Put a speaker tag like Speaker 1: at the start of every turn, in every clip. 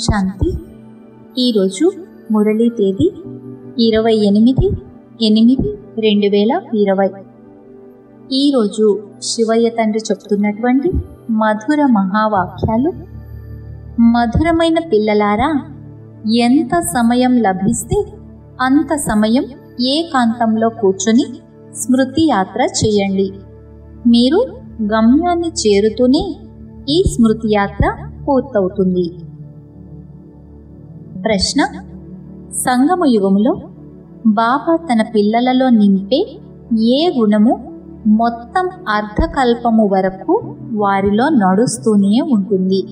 Speaker 1: శాంతి ఈరోజు మురళీ తేదీ ఇరవై ఎనిమిది ఎనిమిది రెండు వేల ఇరవై ఈరోజు శివయ్య తండ్రి చెప్తున్నటువంటి మధుర మహావాక్యాలు మధురమైన పిల్లలారా ఎంత సమయం లభిస్తే అంత సమయం ఏకాంతంలో కూర్చొని స్మృతి యాత్ర చేయండి మీరు గమ్యాన్ని చేరుతూనే ఈ స్మృతి యాత్ర పూర్తవుతుంది ప్రశ్న సంగమ యుగములో బాబా తన పిల్లలలో నింపే ఏ గుణము మొత్తం అర్ధకల్పము వరకు వారిలో నడుస్తూనే ఉంటుంది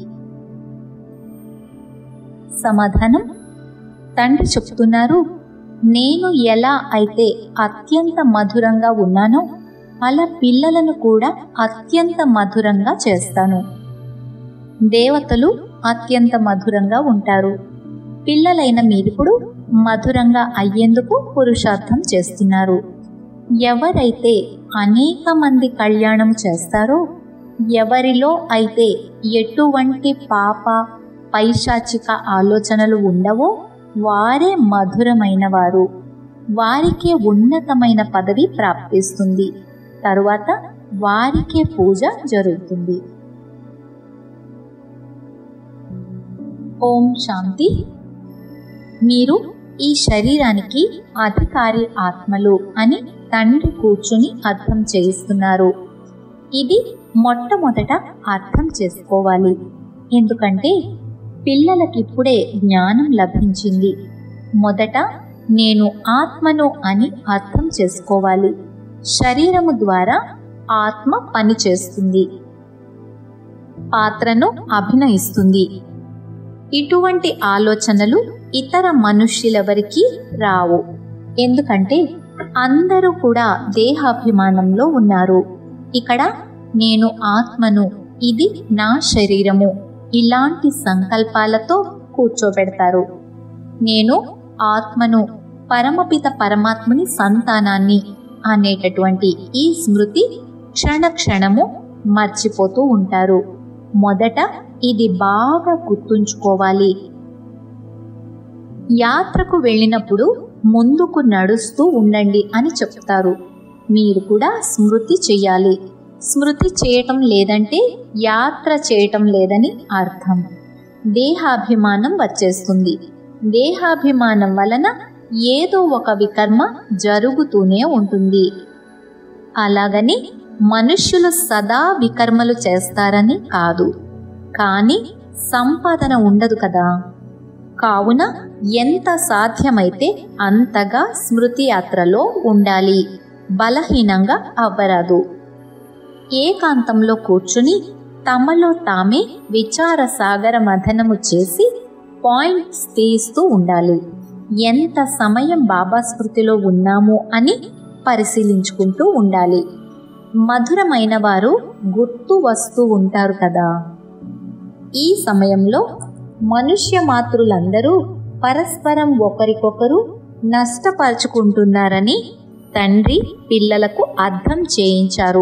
Speaker 1: సమాధానం తండ్రి చెప్తున్నారు నేను ఎలా అయితే అత్యంత మధురంగా ఉన్నానో అలా పిల్లలను కూడా అత్యంత మధురంగా చేస్తాను దేవతలు అత్యంత మధురంగా ఉంటారు పిల్లలైన మీరిప్పుడు మధురంగా అయ్యేందుకు పురుషార్థం చేస్తున్నారు ఎవరైతే అనేక మంది కళ్యాణం చేస్తారో ఎవరిలో అయితే ఎటువంటి పాప పైశాచిక ఆలోచనలు ఉండవో వారే మధురమైన వారు వారికే ఉన్నతమైన పదవి ప్రాప్తిస్తుంది తరువాత వారికే పూజ జరుగుతుంది ఓం శాంతి మీరు ఈ శరీరానికి అధికారి ఆత్మలు అని తండ్రి కూర్చుని అర్థం చేయిస్తున్నారు ఇది మొట్టమొదట అర్థం చేసుకోవాలి ఎందుకంటే పిల్లలకిప్పుడే జ్ఞానం లభించింది మొదట నేను ఆత్మను అని అర్థం చేసుకోవాలి శరీరము ద్వారా ఆత్మ పనిచేస్తుంది పాత్రను అభినయిస్తుంది ఇటువంటి ఆలోచనలు ఇతర మనుష్యులెవరికి రావు ఎందుకంటే అందరూ కూడా దేహాభిమానంలో ఉన్నారు ఇక్కడ నేను ఆత్మను ఇది నా శరీరము ఇలాంటి సంకల్పాలతో కూర్చోబెడతారు నేను ఆత్మను పరమపిత పరమాత్ముని సంతానాన్ని అనేటటువంటి ఈ స్మృతి క్షణ క్షణము మర్చిపోతూ ఉంటారు మొదట ఇది బాగా గుర్తుంచుకోవాలి యాత్రకు వెళ్ళినప్పుడు ముందుకు నడుస్తూ ఉండండి అని చెప్తారు మీరు కూడా స్మృతి చేయాలి స్మృతి చేయటం లేదంటే యాత్ర చేయటం లేదని అర్థం దేహాభిమానం వచ్చేస్తుంది దేహాభిమానం వలన ఏదో ఒక వికర్మ జరుగుతూనే ఉంటుంది అలాగని మనుష్యులు సదా వికర్మలు చేస్తారని కాదు కానీ సంపాదన ఉండదు కదా కావున ఎంత సాధ్యమైతే అంతగా స్మృతి యాత్రలో ఉండాలి బలహీనంగా అవ్వరాదు ఏకాంతంలో కూర్చుని తమలో తామే విచార సాగర మథనము చేసి పాయింట్స్ తీస్తూ ఉండాలి ఎంత సమయం బాబా స్మృతిలో ఉన్నాము అని పరిశీలించుకుంటూ ఉండాలి మధురమైన వారు గుర్తు వస్తూ ఉంటారు కదా ఈ సమయంలో మనుష్య మాతృలందరూ పరస్పరం ఒకరికొకరు నష్టపరుచుకుంటున్నారని తండ్రి పిల్లలకు అర్థం చేయించారు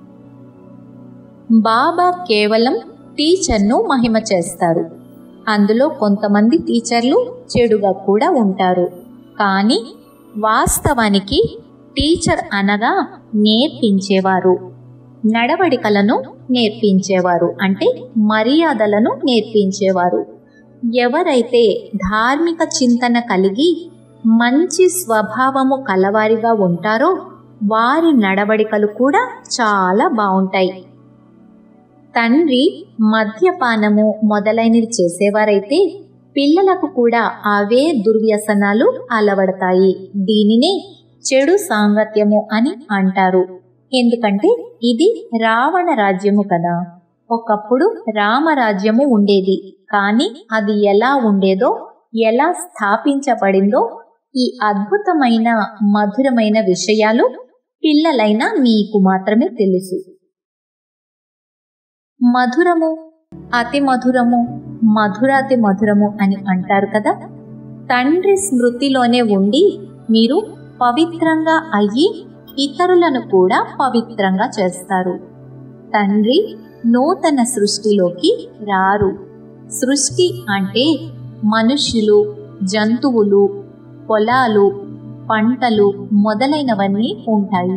Speaker 1: బాబా కేవలం టీచర్ను మహిమ చేస్తారు అందులో కొంతమంది టీచర్లు చెడుగా కూడా ఉంటారు కానీ వాస్తవానికి టీచర్ అనగా నేర్పించేవారు నడవడికలను నేర్పించేవారు అంటే మర్యాదలను నేర్పించేవారు ఎవరైతే ధార్మిక చింతన కలిగి మంచి స్వభావము కలవారిగా ఉంటారో వారి నడవడికలు కూడా చాలా బాగుంటాయి తండ్రి మద్యపానము మొదలైనవి చేసేవారైతే పిల్లలకు కూడా అవే దుర్వ్యసనాలు అలవడతాయి దీనినే చెడు సాంగత్యము అని అంటారు ఎందుకంటే ఇది రావణ రాజ్యము కదా ఒకప్పుడు రామరాజ్యము ఉండేది కానీ అది ఎలా ఉండేదో ఎలా స్థాపించబడిందో ఈ అద్భుతమైన మధురమైన విషయాలు పిల్లలైన మీకు మాత్రమే తెలుసు మధురము అతి మధురము మధురాతి మధురము అని అంటారు కదా తండ్రి స్మృతిలోనే ఉండి మీరు పవిత్రంగా అయ్యి ఇతరులను కూడా పవిత్రంగా చేస్తారు తండ్రి నూతన సృష్టిలోకి రారు సృష్టి అంటే మనుష్యులు జంతువులు పొలాలు పంటలు మొదలైనవన్నీ ఉంటాయి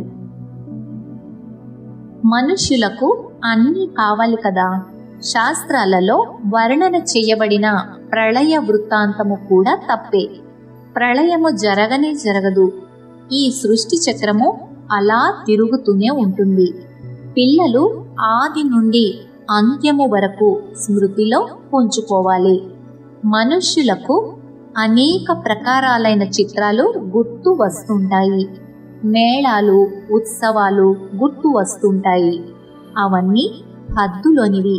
Speaker 1: మనుష్యులకు అన్నీ కావాలి కదా శాస్త్రాలలో వర్ణన చేయబడిన ప్రళయ వృత్తాంతము కూడా తప్పే ప్రళయము జరగనే జరగదు ఈ సృష్టి చక్రము అలా తిరుగుతూనే ఉంటుంది పిల్లలు ఆది నుండి అంత్యము వరకు స్మృతిలో ఉంచుకోవాలి మనుష్యులకు అనేక ప్రకారాలైన చిత్రాలు గుర్తు వస్తుంటాయి మేళాలు ఉత్సవాలు గుర్తు వస్తుంటాయి అవన్నీ హద్దులోనివి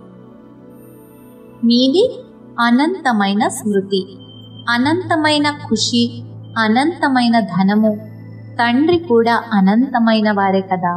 Speaker 1: మీది అనంతమైన స్మృతి అనంతమైన ఖుషి అనంతమైన ధనము తండ్రి కూడా అనంతమైన వారే కదా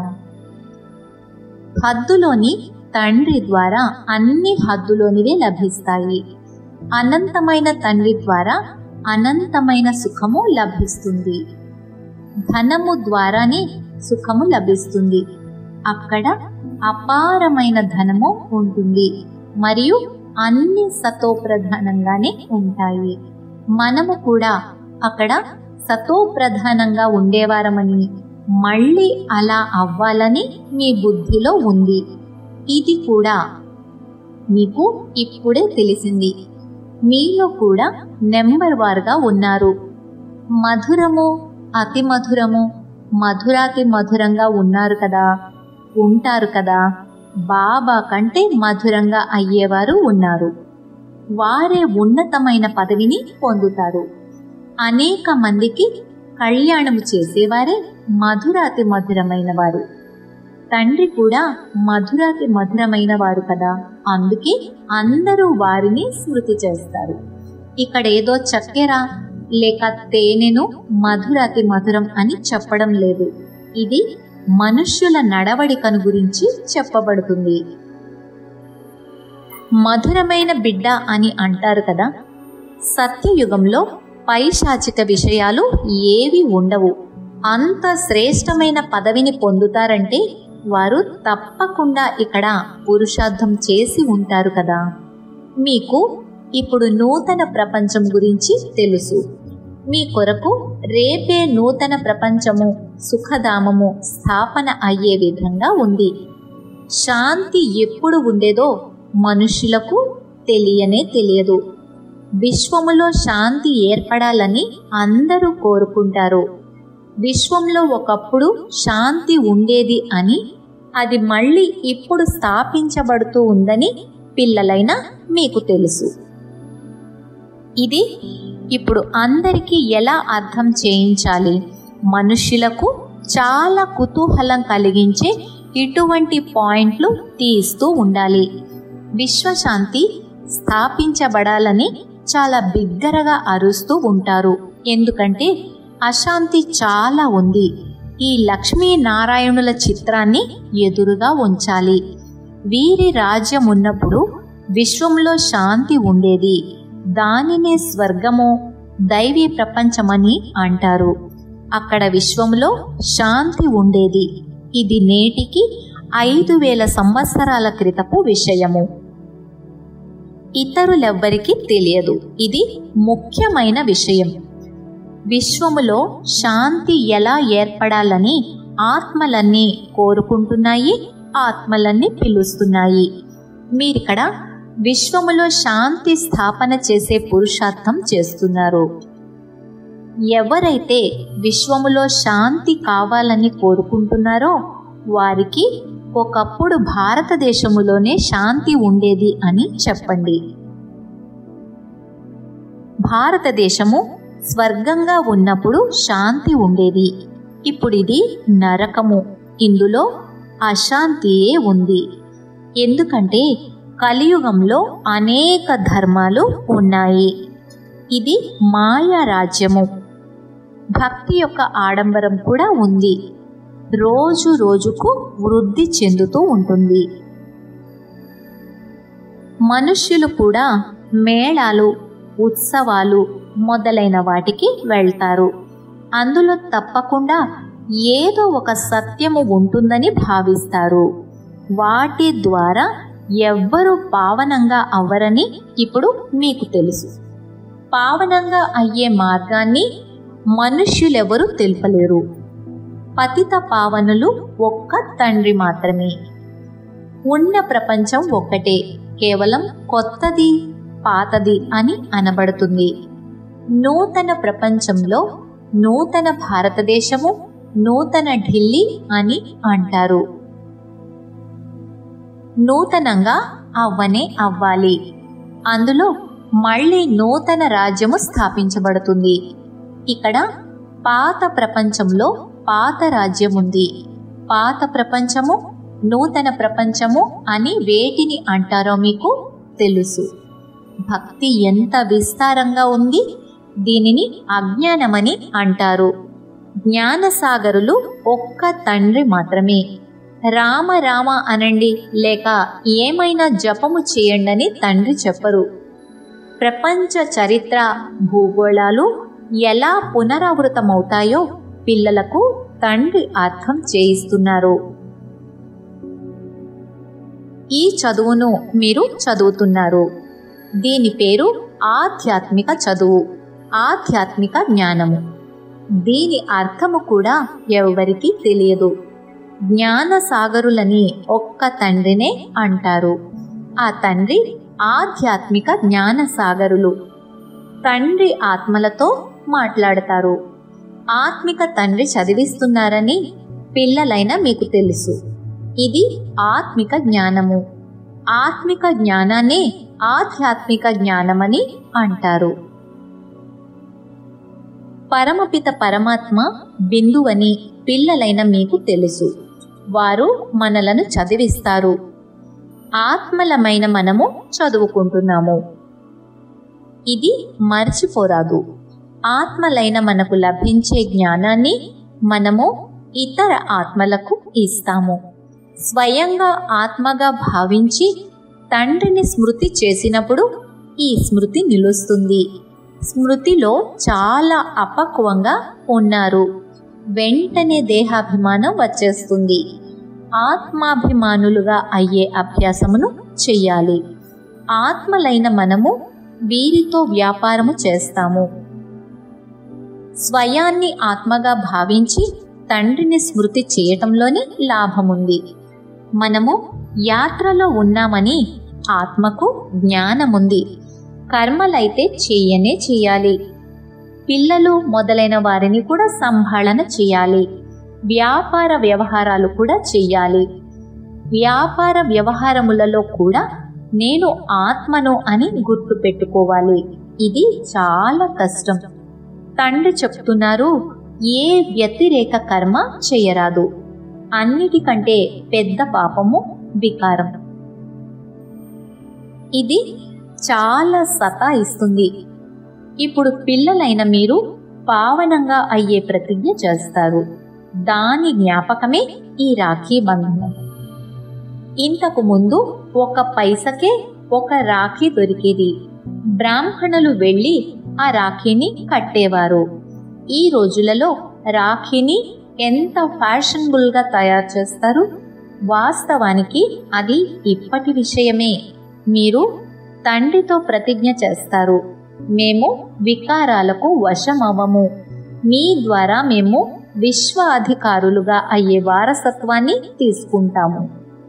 Speaker 1: హద్దులోని తండ్రి ద్వారా అన్ని హద్దులోనివే లభిస్తాయి అనంతమైన తండ్రి ద్వారా అనంతమైన సుఖము లభిస్తుంది ధనము ద్వారానే సుఖము లభిస్తుంది అక్కడ అపారమైన ధనము ఉంటుంది మరియు అన్ని సతోప్రధానంగానే ఉంటాయి మనము కూడా అక్కడ సతోప్రధానంగా ఉండేవారమని మళ్ళీ అలా అవ్వాలని మీ బుద్ధిలో ఉంది ఇది కూడా మీకు ఇప్పుడే తెలిసింది మీలో కూడా నెంబర్ వారుగా ఉన్నారు మధురము అతి మధురము మధురాతి మధురంగా ఉన్నారు కదా ఉంటారు కదా బాబా కంటే మధురంగా అయ్యేవారు ఉన్నారు వారే ఉన్నతమైన పదవిని పొందుతారు అనేక మందికి కళ్యాణము చేసేవారే మధురాతి మధురమైన వారు తండ్రి కూడా మధురాతి మధురమైన వారు కదా అందుకే అందరూ వారిని స్మృతి చేస్తారు ఇక్కడ ఏదో చక్కెర లేక తేనెను మధురాతి మధురం అని చెప్పడం లేదు ఇది మనుష్యుల నడవడికను గురించి చెప్పబడుతుంది మధురమైన బిడ్డ అని అంటారు కదా సత్యయుగంలో పైశాచిక విషయాలు ఏవి ఉండవు అంత శ్రేష్టమైన పదవిని పొందుతారంటే వారు తప్పకుండా ఇక్కడ పురుషార్థం చేసి ఉంటారు కదా మీకు ఇప్పుడు నూతన ప్రపంచం గురించి తెలుసు మీ కొరకు రేపే నూతన ప్రపంచము సుఖధామము స్థాపన అయ్యే విధంగా ఉంది శాంతి ఎప్పుడు ఉండేదో మనుష్యులకు తెలియనే తెలియదు విశ్వములో శాంతి ఏర్పడాలని అందరూ కోరుకుంటారు విశ్వంలో ఒకప్పుడు శాంతి ఉండేది అని అది మళ్ళీ ఇప్పుడు స్థాపించబడుతూ ఉందని పిల్లలైన మీకు తెలుసు ఇది ఇప్పుడు అందరికీ ఎలా అర్థం చేయించాలి మనుష్యులకు చాలా కుతూహలం కలిగించే ఇటువంటి పాయింట్లు తీస్తూ ఉండాలి విశ్వశాంతి స్థాపించబడాలని చాలా బిగ్గరగా అరుస్తూ ఉంటారు ఎందుకంటే అశాంతి చాలా ఉంది ఈ లక్ష్మీనారాయణుల చిత్రాన్ని ఎదురుగా ఉంచాలి వీరి రాజ్యం ఉన్నప్పుడు విశ్వంలో శాంతి ఉండేది దానినే స్వర్గము దైవీ ప్రపంచమని అంటారు అక్కడ విశ్వంలో శాంతి ఉండేది ఇది నేటికి ఐదు వేల సంవత్సరాల క్రితపు విషయము ఇతరులెవ్వరికీ తెలియదు ఇది ముఖ్యమైన విషయం విశ్వములో శాంతి ఎలా ఏర్పడాలని ఆత్మలన్నీ కోరుకుంటున్నాయి ఆత్మలన్నీ పిలుస్తున్నాయి మీరిక్కడ విశ్వములో శాంతి స్థాపన చేసే పురుషార్థం చేస్తున్నారు ఎవరైతే విశ్వములో శాంతి కావాలని కోరుకుంటున్నారో వారికి ఒకప్పుడు భారతదేశములోనే శాంతి ఉండేది అని చెప్పండి భారతదేశము స్వర్గంగా ఉన్నప్పుడు శాంతి ఉండేది ఇప్పుడు ఇది నరకము ఇందులో అశాంతియే ఉంది ఎందుకంటే కలియుగంలో అనేక ధర్మాలు ఉన్నాయి ఇది మాయా రాజ్యము భక్తి యొక్క ఆడంబరం కూడా ఉంది రోజు రోజుకు వృద్ధి చెందుతూ ఉంటుంది మనుష్యులు కూడా మేళాలు ఉత్సవాలు మొదలైన వాటికి వెళ్తారు అందులో తప్పకుండా ఏదో ఒక సత్యము ఉంటుందని భావిస్తారు వాటి ద్వారా ఎవ్వరూ పావనంగా అవ్వరని ఇప్పుడు మీకు తెలుసు పావనంగా అయ్యే మార్గాన్ని మనుష్యులెవరూ తెలుపలేరు పతిత పావనులు ఒక్క తండ్రి మాత్రమే ఉన్న ప్రపంచం ఒక్కటే కేవలం కొత్తది పాతది అని అనబడుతుంది నూతన ప్రపంచంలో నూతన భారతదేశము నూతన ఢిల్లీ అని అంటారు నూతనంగా అవ్వనే అవ్వాలి అందులో మళ్ళీ నూతన రాజ్యము స్థాపించబడుతుంది ఇక్కడ పాత ప్రపంచంలో పాత రాజ్యం ఉంది పాత ప్రపంచము నూతన ప్రపంచము అని వేటిని అంటారో మీకు తెలుసు భక్తి ఎంత విస్తారంగా ఉంది దీనిని అజ్ఞానమని అంటారు జ్ఞానసాగరులు ఒక్క తండ్రి మాత్రమే రామ రామ అనండి లేక ఏమైనా జపము చేయండని తండ్రి చెప్పరు ప్రపంచ చరిత్ర భూగోళాలు ఎలా పునరావృతమవుతాయో పిల్లలకు తండ్రి అర్థం చేయిస్తున్నారు ఈ చదువును మీరు చదువుతున్నారు దీని పేరు ఆధ్యాత్మిక చదువు ఆధ్యాత్మిక జ్ఞానము దీని అర్థము కూడా ఎవరికి తెలియదు జ్ఞాన సాగరులని ఒక్క తండ్రినే అంటారు ఆ తండ్రి ఆధ్యాత్మిక జ్ఞాన సాగరులు తండ్రి ఆత్మలతో మాట్లాడతారు ఆత్మిక తండ్రి చదివిస్తున్నారని పిల్లలైన మీకు తెలుసు ఇది ఆత్మిక జ్ఞానము ఆత్మిక జ్ఞానాన్ని ఆధ్యాత్మిక జ్ఞానమని అంటారు పరమపిత పరమాత్మ బిందువని పిల్లలైన మీకు తెలుసు వారు మనలను చదివిస్తారు ఆత్మలమైన మనము చదువుకుంటున్నాము ఇది మర్చిపోరాదు ఆత్మలైన మనకు లభించే జ్ఞానాన్ని మనము ఇతర ఆత్మలకు ఇస్తాము స్వయంగా ఆత్మగా భావించి తండ్రిని స్మృతి చేసినప్పుడు ఈ స్మృతి నిలుస్తుంది స్మృతిలో చాలా అపక్వంగా ఉన్నారు వెంటనే దేహాభిమానం వచ్చేస్తుంది ఆత్మాభిమానులుగా అయ్యే అభ్యాసమును చెయ్యాలి ఆత్మలైన మనము వీరితో వ్యాపారము చేస్తాము స్వయాన్ని ఆత్మగా భావించి తండ్రిని స్మృతి చేయటంలోనే లాభముంది మనము యాత్రలో ఉన్నామని ఆత్మకు జ్ఞానముంది కర్మలైతే చేయనే చేయాలి పిల్లలు మొదలైన వారిని కూడా సంభాళన చేయాలి వ్యాపార వ్యవహారాలు కూడా చెయ్యాలి వ్యాపార వ్యవహారములలో కూడా నేను ఆత్మను అని గుర్తు పెట్టుకోవాలి ఇది చాలా కష్టం తండ్రి చెప్తున్నారు ఏ వ్యతిరేక కర్మ చేయరాదు అన్నిటికంటే పెద్ద పాపము వికారం ఇది చాలా సతాయిస్తుంది ఇప్పుడు పిల్లలైన మీరు పావనంగా అయ్యే ప్రతిజ్ఞ చేస్తారు దాని జ్ఞాపకమే ఈ రాఖీ బంధనం ఇంతకు ముందు ఒక పైసకే ఒక రాఖీ దొరికేది బ్రాహ్మణులు వెళ్ళి ఆ రాఖీని కట్టేవారు ఈ రోజులలో రాఖీని ఎంత ఫ్యాషనబుల్గా తయారు చేస్తారు వాస్తవానికి అది ఇప్పటి విషయమే మీరు తండ్రితో ప్రతిజ్ఞ చేస్తారు మేము వికారాలకు వశమవము మీ ద్వారా మేము విశ్వ అధికారులుగా అయ్యే వారసత్వాన్ని తీసుకుంటాము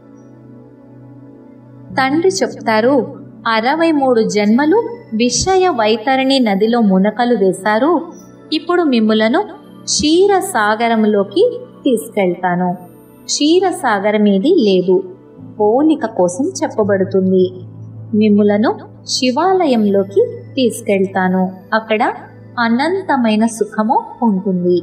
Speaker 1: తండ్రి చెప్తారు అరవై మూడు జన్మలు విషయ వైతరణి నదిలో మునకలు వేశారు ఇప్పుడు మిమ్ములను క్షీరసాగరంలోకి తీసుకెళ్తాను క్షీరసాగరం ఏది లేదు పోలిక కోసం చెప్పబడుతుంది మిమ్ములను శివాలయంలోకి తీసుకెళ్తాను అక్కడ అనంతమైన సుఖము ఉంటుంది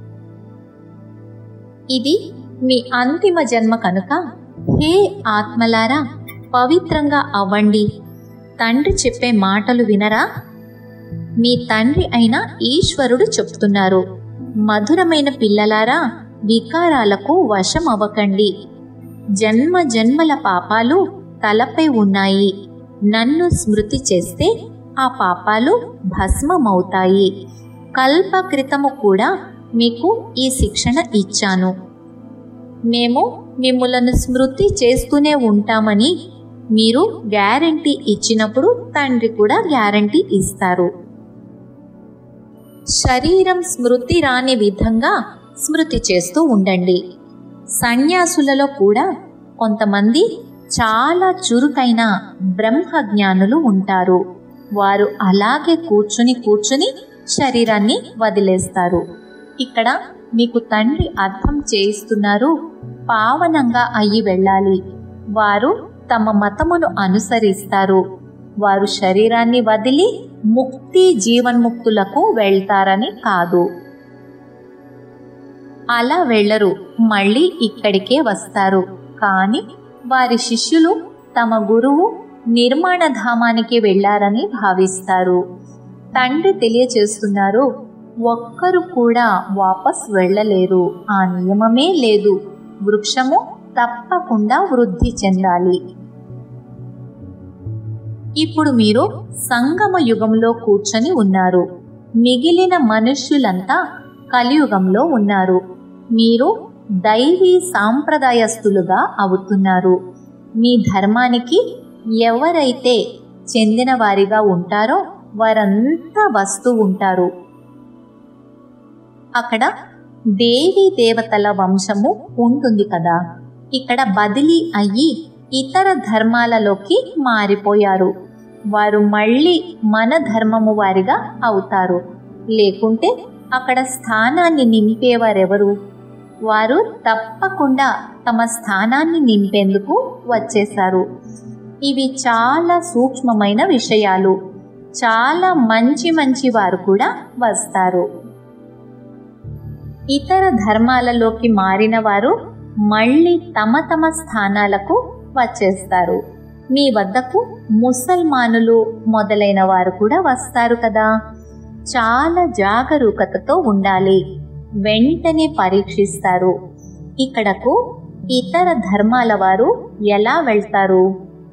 Speaker 1: ఇది మీ అంతిమ జన్మ కనుక హే ఆత్మలారా పవిత్రంగా అవ్వండి తండ్రి చెప్పే మాటలు వినరా మీ తండ్రి అయిన ఈశ్వరుడు చెప్తున్నారు మధురమైన పిల్లలారా వికారాలకు వశం అవ్వకండి జన్మ జన్మల పాపాలు తలపై ఉన్నాయి నన్ను స్మృతి చేస్తే ఆ పాపాలు భస్మమవుతాయి కల్ప క్రితము కూడా మీకు ఈ శిక్షణ ఇచ్చాను మేము మిమ్ములను స్మృతి చేస్తూనే ఉంటామని మీరు గ్యారంటీ ఇచ్చినప్పుడు తండ్రి కూడా గ్యారంటీ ఇస్తారు శరీరం స్మృతి రాని విధంగా స్మృతి చేస్తూ ఉండండి సన్యాసులలో కూడా కొంతమంది చాలా చురుకైన బ్రహ్మజ్ఞానులు ఉంటారు వారు అలాగే కూర్చుని కూర్చుని శరీరాన్ని వదిలేస్తారు ఇక్కడ మీకు తండ్రి అర్థం చేయిస్తున్నారు పావనంగా అయ్యి వెళ్ళాలి వారు తమ మతమును అనుసరిస్తారు వారు శరీరాన్ని వదిలి ముక్తి జీవన్ముక్తులకు వెళ్తారని కాదు అలా వెళ్ళరు మళ్ళీ ఇక్కడికే వస్తారు కానీ వారి శిష్యులు తమ గురువు నిర్మాణ ధామానికి వెళ్లారని భావిస్తారు తండ్రి తెలియచేస్తున్నారు ఒక్కరు కూడా వాపస్ వెళ్ళలేరు ఆ నియమమే లేదు వృక్షము తప్పకుండా వృద్ధి చెందాలి ఇప్పుడు మీరు సంగమ యుగంలో కూర్చొని ఉన్నారు మిగిలిన మనుష్యులంతా కలియుగంలో ఉన్నారు మీరు దైవీ సాంప్రదాయస్తులుగా అవుతున్నారు మీ ధర్మానికి ఎవరైతే చెందిన వారిగా ఉంటారో వారంతా వస్తూ ఉంటారు అక్కడ దేవీ దేవతల వంశము ఉంటుంది కదా ఇక్కడ బదిలీ అయ్యి ఇతర ధర్మాలలోకి మారిపోయారు వారు మళ్ళీ మన ధర్మము వారిగా అవుతారు లేకుంటే అక్కడ స్థానాన్ని నింపేవారెవరు వారు తప్పకుండా తమ స్థానాన్ని నింపేందుకు వచ్చేశారు ఇవి చాలా సూక్ష్మమైన విషయాలు చాలా మంచి మంచి వారు కూడా వస్తారు ఇతర ధర్మాలలోకి మారిన వారు మళ్ళీ తమ తమ స్థానాలకు వచ్చేస్తారు మీ వద్దకు ముసల్మానులు మొదలైన వారు కూడా వస్తారు కదా చాలా జాగరూకతతో ఉండాలి వెంటనే పరీక్షిస్తారు ఇక్కడకు ఇతర ధర్మాల వారు ఎలా వెళ్తారు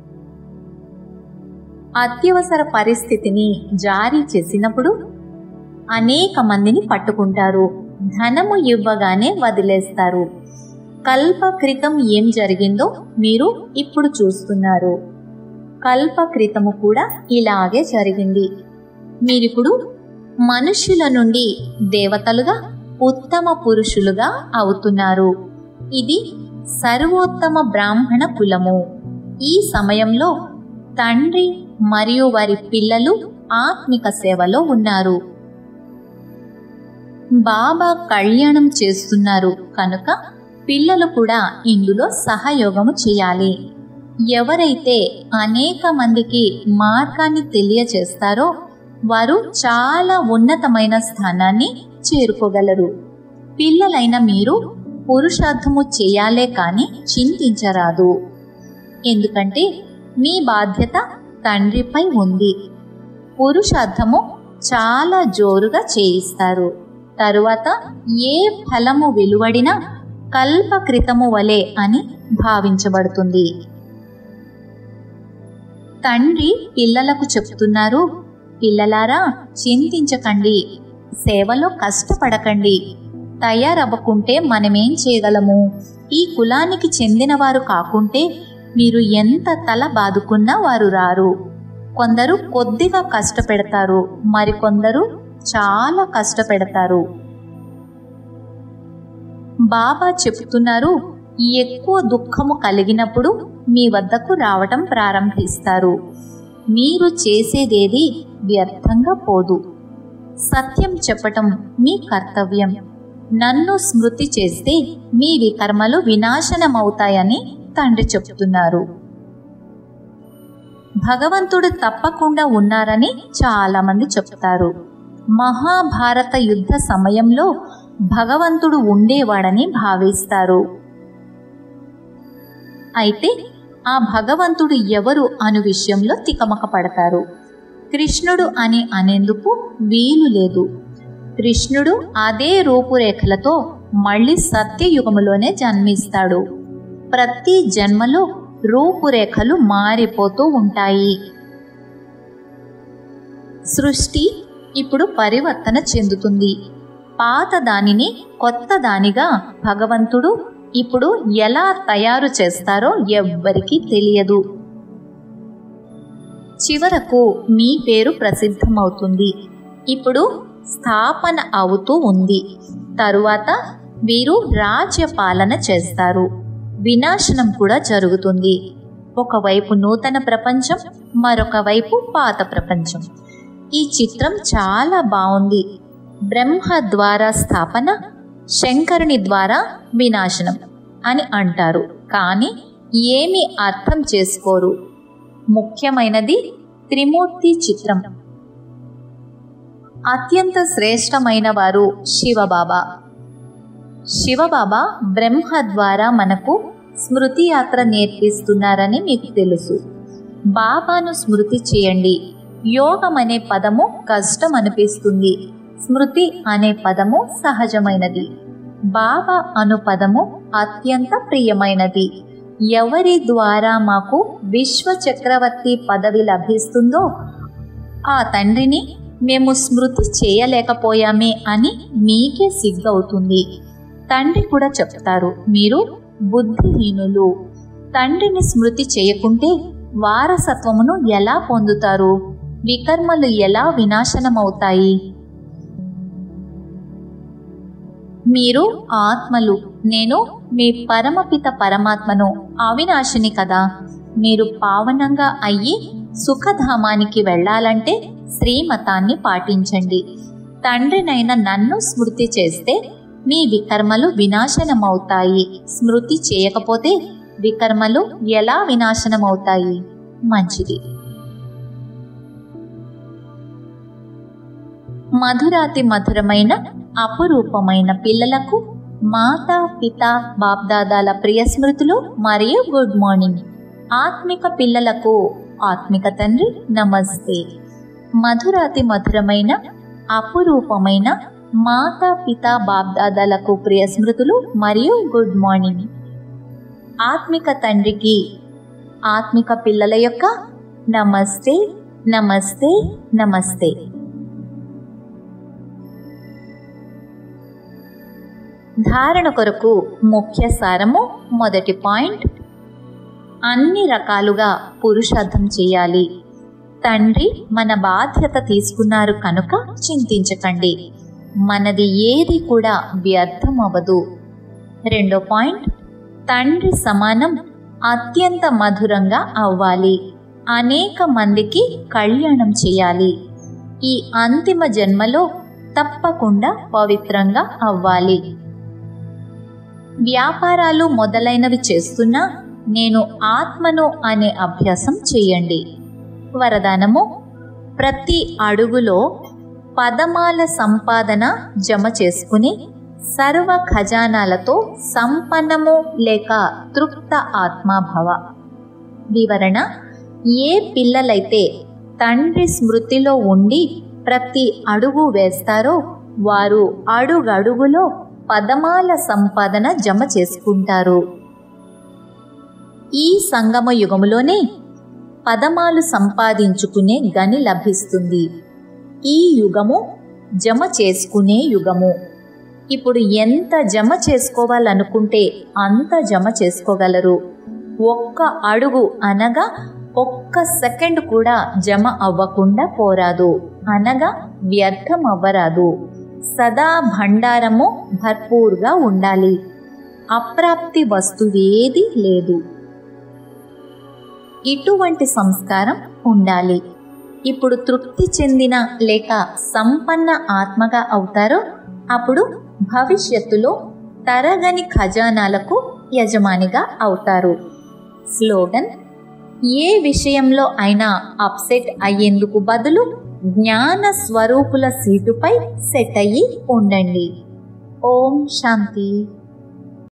Speaker 1: అత్యవసర పరిస్థితిని జారీ చేసినప్పుడు అనేక మందిని పట్టుకుంటారు ధనము ఇవ్వగానే వదిలేస్తారు కల్ప క్రితం ఏం జరిగిందో మీరు ఇప్పుడు చూస్తున్నారు కల్ప క్రితము కూడా ఇలాగే జరిగింది మీరిప్పుడు మనుష్యుల నుండి దేవతలుగా ఉత్తమ పురుషులుగా అవుతున్నారు ఇది సర్వోత్తమ బ్రాహ్మణ కులము ఈ సమయంలో తండ్రి మరియు వారి పిల్లలు ఆత్మిక సేవలో ఉన్నారు బాబా కళ్యాణం చేస్తున్నారు కనుక పిల్లలు కూడా ఇందులో సహయోగము చేయాలి ఎవరైతే అనేక మందికి మార్గాన్ని తెలియచేస్తారో వారు చాలా ఉన్నతమైన స్థానాన్ని చేరుకోగలరు పిల్లలైన మీరు పురుషార్థము చేయాలే కాని చింతించరాదు ఎందుకంటే మీ బాధ్యత తండ్రిపై ఉంది పురుషార్థము చాలా జోరుగా చేయిస్తారు తరువాత ఏ ఫలము వెలువడినా కల్పకృతము వలె అని భావించబడుతుంది తండ్రి పిల్లలకు చెప్తున్నారు పిల్లలారా చింతించకండి సేవలో కష్టపడకండి తయారవ్వకుంటే మనమేం చేయగలము ఈ కులానికి చెందినవారు కాకుంటే మీరు ఎంత తల బాదుకున్నా వారు రారు కొందరు కొద్దిగా కష్టపెడతారు మరికొందరు చాలా కష్టపెడతారు బాబా చెప్తున్నారు ఎక్కువ దుఃఖము కలిగినప్పుడు మీ వద్దకు రావటం ప్రారంభిస్తారు మీరు చేసేదేది వ్యర్థంగా పోదు సత్యం చెప్పటం మీ కర్తవ్యం నన్ను స్మృతి చేస్తే మీ వికర్మలు వినాశనమవుతాయని తండ్రి చెప్తున్నారు భగవంతుడు తప్పకుండా ఉన్నారని చాలామంది చెప్తారు మహాభారత యుద్ధ సమయంలో భగవంతుడు ఉండేవాడని భావిస్తారు అయితే ఆ భగవంతుడు ఎవరు అను విషయంలో తికమక పడతారు కృష్ణుడు అని అనేందుకు వీలు లేదు కృష్ణుడు అదే రూపురేఖలతో మళ్ళీ సత్యయుగములోనే జన్మిస్తాడు ప్రతి జన్మలో రూపురేఖలు మారిపోతూ ఉంటాయి సృష్టి ఇప్పుడు పరివర్తన చెందుతుంది పాత దానిని కొత్త దానిగా భగవంతుడు ఇప్పుడు ఎలా తయారు చేస్తారో ఎవ్వరికీ తెలియదు చివరకు మీ పేరు ప్రసిద్ధమవుతుంది ఇప్పుడు స్థాపన అవుతూ ఉంది తరువాత వీరు రాజ్య పాలన చేస్తారు వినాశనం కూడా జరుగుతుంది ఒకవైపు నూతన ప్రపంచం మరొక వైపు పాత ప్రపంచం ఈ చిత్రం చాలా బాగుంది బ్రహ్మ ద్వారా స్థాపన శంకరుని ద్వారా వినాశనం అని అంటారు కానీ ఏమీ అర్థం చేసుకోరు ముఖ్యమైనది త్రిమూర్తి చిత్రం అత్యంత శ్రేష్టమైన వారు శివబాబా శివబాబా బ్రహ్మ ద్వారా మనకు స్మృతి యాత్ర నేర్పిస్తున్నారని మీకు తెలుసు బాబాను స్మృతి చేయండి యోగం అనే పదము కష్టం అనిపిస్తుంది స్మృతి అనే పదము సహజమైనది బాబా అను పదము అత్యంత ప్రియమైనది ఎవరి ద్వారా మాకు విశ్వ చక్రవర్తి పదవి లభిస్తుందో ఆ తండ్రిని మేము స్మృతి చేయలేకపోయామే అని మీకే సిగ్గవుతుంది తండ్రి కూడా చెప్తారు మీరు బుద్ధిహీనులు తండ్రిని స్మృతి చేయకుంటే వారసత్వమును ఎలా పొందుతారు వికర్మలు ఎలా వినాశనమవుతాయి మీరు ఆత్మలు నేను మీ పరమపిత పరమాత్మను అవినాశిని కదా మీరు పావనంగా అయ్యి సుఖధామానికి వెళ్ళాలంటే శ్రీమతాన్ని పాటించండి తండ్రినైన నన్ను స్మృతి చేస్తే మీ వికర్మలు వినాశనమవుతాయి స్మృతి చేయకపోతే వికర్మలు ఎలా వినాశనమవుతాయి మంచిది మధురాతి మధురమైన అపురూపమైన పిల్లలకు మాతా పిత బాప్దాదాల ప్రియ స్మృతులు మరియు గుడ్ మార్నింగ్ ఆత్మిక పిల్లలకు ఆత్మిక తండ్రి నమస్తే మధురాతి మధురమైన అపురూపమైన మాతా పిత బాప్దాదాలకు ప్రియ స్మృతులు మరియు గుడ్ మార్నింగ్ ఆత్మిక తండ్రికి ఆత్మిక పిల్లల యొక్క నమస్తే నమస్తే నమస్తే ధారణ కొరకు ముఖ్య సారము మొదటి పాయింట్ అన్ని రకాలుగా పురుషార్థం చేయాలి తండ్రి మన బాధ్యత తీసుకున్నారు కనుక చింతించకండి మనది ఏది కూడా వ్యర్థం అవ్వదు రెండో పాయింట్ తండ్రి సమానం అత్యంత మధురంగా అవ్వాలి అనేక మందికి కళ్యాణం చేయాలి ఈ అంతిమ జన్మలో తప్పకుండా పవిత్రంగా అవ్వాలి వ్యాపారాలు మొదలైనవి చేస్తున్నా నేను ఆత్మను అనే అభ్యాసం చేయండి వరదానము ప్రతి అడుగులో పదమాల సంపాదన జమ చేసుకుని సర్వ ఖజానాలతో సంపన్నము లేక తృప్త ఆత్మాభవ వివరణ ఏ పిల్లలైతే తండ్రి స్మృతిలో ఉండి ప్రతి అడుగు వేస్తారో వారు అడుగడుగులో పదమాల సంపాదన జమ చేసుకుంటారు ఈ సంగమ యుగములోనే పదమాలు సంపాదించుకునే గని లభిస్తుంది ఈ యుగము జమ చేసుకునే యుగము ఇప్పుడు ఎంత జమ చేసుకోవాలనుకుంటే అంత జమ చేసుకోగలరు ఒక్క అడుగు అనగా ఒక్క సెకండ్ కూడా జమ అవ్వకుండా పోరాదు అనగా వ్యర్థం అవ్వరాదు సదా భండారము భర్పూర్గా ఉండాలి అప్రాప్తి వస్తువేది లేదు ఇటువంటి సంస్కారం ఉండాలి ఇప్పుడు తృప్తి చెందిన లేక సంపన్న ఆత్మగా అవుతారో అప్పుడు భవిష్యత్తులో తరగని ఖజానాలకు యజమానిగా అవుతారు స్లోగన్ ఏ విషయంలో అయినా అప్సెట్ అయ్యేందుకు బదులు జ్ఞాన స్వరూపుల సీటుపై సెట్ అయ్యి ఉండండి ఓం శాంతి